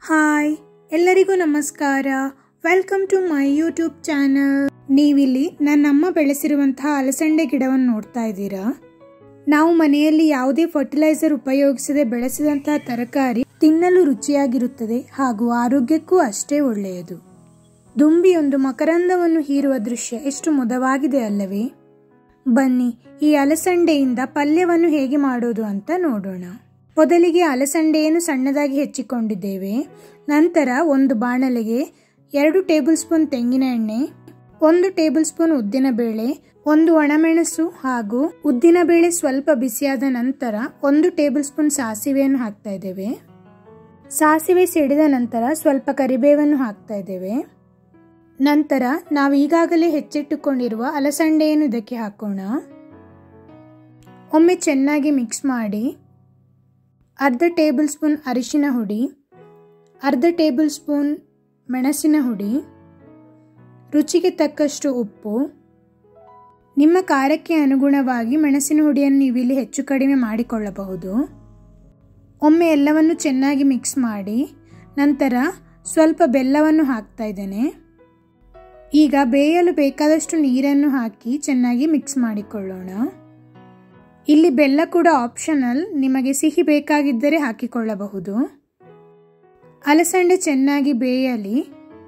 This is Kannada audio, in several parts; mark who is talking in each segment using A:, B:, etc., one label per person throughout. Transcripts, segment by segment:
A: ಹಾಯ್ ಎಲ್ಲರಿಗೂ ನಮಸ್ಕಾರ welcome to my YouTube channel ನೀವಿಲ್ಲಿ ನನ್ನಮ್ಮ ಬೆಳೆಸಿರುವಂತಹ ಅಲಸಂಡೆ ಗಿಡವನ್ನು ನೋಡ್ತಾ ಇದ್ದೀರಾ ನಾವು ಮನೆಯಲ್ಲಿ ಯಾವುದೇ ಫರ್ಟಿಲೈಸರ್ ಉಪಯೋಗಿಸದೆ ಬೆಳೆಸಿದಂತಹ ತರಕಾರಿ ತಿನ್ನಲು ರುಚಿಯಾಗಿರುತ್ತದೆ ಹಾಗೂ ಆರೋಗ್ಯಕ್ಕೂ ಅಷ್ಟೇ ಒಳ್ಳೆಯದು ದುಂಬಿಯೊಂದು ಮಕರಂದವನ್ನು ಹೀರುವ ದೃಶ್ಯ ಎಷ್ಟು ಮುದವಾಗಿದೆ ಅಲ್ಲವೇ ಬನ್ನಿ ಈ ಅಲಸಂಡೆಯಿಂದ ಪಲ್ಯವನ್ನು ಹೇಗೆ ಮಾಡೋದು ಅಂತ ನೋಡೋಣ ಮೊದಲಿಗೆ ಅಲಸಂಡೆಯನ್ನು ಸಣ್ಣದಾಗಿ ಹೆಚ್ಚಿಕೊಂಡಿದ್ದೇವೆ ನಂತರ ಒಂದು ಬಾಣಲೆಗೆ ಎರಡು ಟೇಬಲ್ ಸ್ಪೂನ್ ತೆಂಗಿನ ಎಣ್ಣೆ ಒಂದು ಟೇಬಲ್ ಸ್ಪೂನ್ ಉದ್ದಿನಬೇಳೆ ಒಂದು ಒಣಮೆಣಸು ಹಾಗೂ ಉದ್ದಿನಬೇಳೆ ಸ್ವಲ್ಪ ಬಿಸಿಯಾದ ನಂತರ ಒಂದು ಟೇಬಲ್ ಸ್ಪೂನ್ ಸಾಸಿವೆಯನ್ನು ಹಾಕ್ತಾ ಇದ್ದೇವೆ ಸಾಸಿವೆ ಸಿಡಿದ ನಂತರ ಸ್ವಲ್ಪ ಕರಿಬೇವನ್ನು ಹಾಕ್ತಾ ಇದ್ದೇವೆ ನಂತರ ನಾವು ಈಗಾಗಲೇ ಹೆಚ್ಚಿಟ್ಟುಕೊಂಡಿರುವ ಅಲಸಂಡೆಯನ್ನು ಇದಕ್ಕೆ ಹಾಕೋಣ ಒಮ್ಮೆ ಚೆನ್ನಾಗಿ ಮಿಕ್ಸ್ ಮಾಡಿ ಅರ್ಧ ಟೇಬಲ್ ಸ್ಪೂನ್ ಅರಿಶಿನ ಹುಡಿ ಅರ್ಧ ಟೇಬಲ್ ಸ್ಪೂನ್ ಮೆಣಸಿನ ಹುಡಿ ರುಚಿಗೆ ತಕ್ಕಷ್ಟು ಉಪ್ಪು ನಿಮ್ಮ ಖಾರಕ್ಕೆ ಅನುಗುಣವಾಗಿ ಮೆಣಸಿನ ಹುಡಿಯನ್ನು ನೀವಿಲ್ಲಿ ಹೆಚ್ಚು ಕಡಿಮೆ ಮಾಡಿಕೊಳ್ಳಬಹುದು ಒಮ್ಮೆ ಎಲ್ಲವನ್ನು ಚೆನ್ನಾಗಿ ಮಿಕ್ಸ್ ಮಾಡಿ ನಂತರ ಸ್ವಲ್ಪ ಬೆಲ್ಲವನ್ನು ಹಾಕ್ತಾ ಇದ್ದೇನೆ ಈಗ ಬೇಯಲು ಬೇಕಾದಷ್ಟು ನೀರನ್ನು ಹಾಕಿ ಚೆನ್ನಾಗಿ ಮಿಕ್ಸ್ ಮಾಡಿಕೊಳ್ಳೋಣ ಇಲ್ಲಿ ಬೆಲ್ಲ ಕೂಡ ಆಪ್ಷನಲ್ ನಿಮಗೆ ಸಿಹಿ ಬೇಕಾಗಿದ್ದರೆ ಹಾಕಿಕೊಳ್ಳಬಹುದು ಅಲಸಂಡೆ ಚೆನ್ನಾಗಿ ಬೇಯಲಿ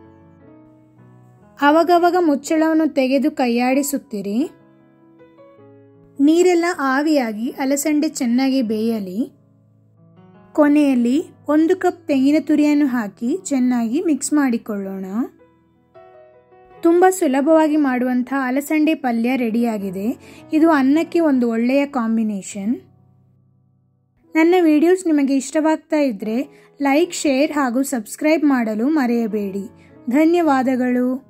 A: ಅವಾಗವಾಗ ಮುಚ್ಚಳವನ್ನು ತೆಗೆದು ಕೈಯಾಡಿಸುತ್ತೀರಿ ನೀರೆಲ್ಲ ಆವಿಯಾಗಿ ಅಲಸಂಡೆ ಚೆನ್ನಾಗಿ ಬೇಯಲಿ ಕೊನೆಯಲ್ಲಿ ಒಂದು ಕಪ್ ತೆಂಗಿನ ತುರಿಯನ್ನು ಹಾಕಿ ಚೆನ್ನಾಗಿ ಮಿಕ್ಸ್ ಮಾಡಿಕೊಳ್ಳೋಣ ತುಂಬ ಸುಲಭವಾಗಿ ಮಾಡುವಂತಹ ಅಲಸಂಡೆ ಪಲ್ಯ ರೆಡಿಯಾಗಿದೆ ಇದು ಅನ್ನಕ್ಕೆ ಒಂದು ಒಳ್ಳೆಯ ಕಾಂಬಿನೇಷನ್ ನನ್ನ ವಿಡಿಯೋಸ್ ನಿಮಗೆ ಇಷ್ಟವಾಗ್ತಾ ಇದ್ದರೆ ಲೈಕ್ ಶೇರ್ ಹಾಗೂ ಸಬ್ಸ್ಕ್ರೈಬ್ ಮಾಡಲು ಮರೆಯಬೇಡಿ ಧನ್ಯವಾದಗಳು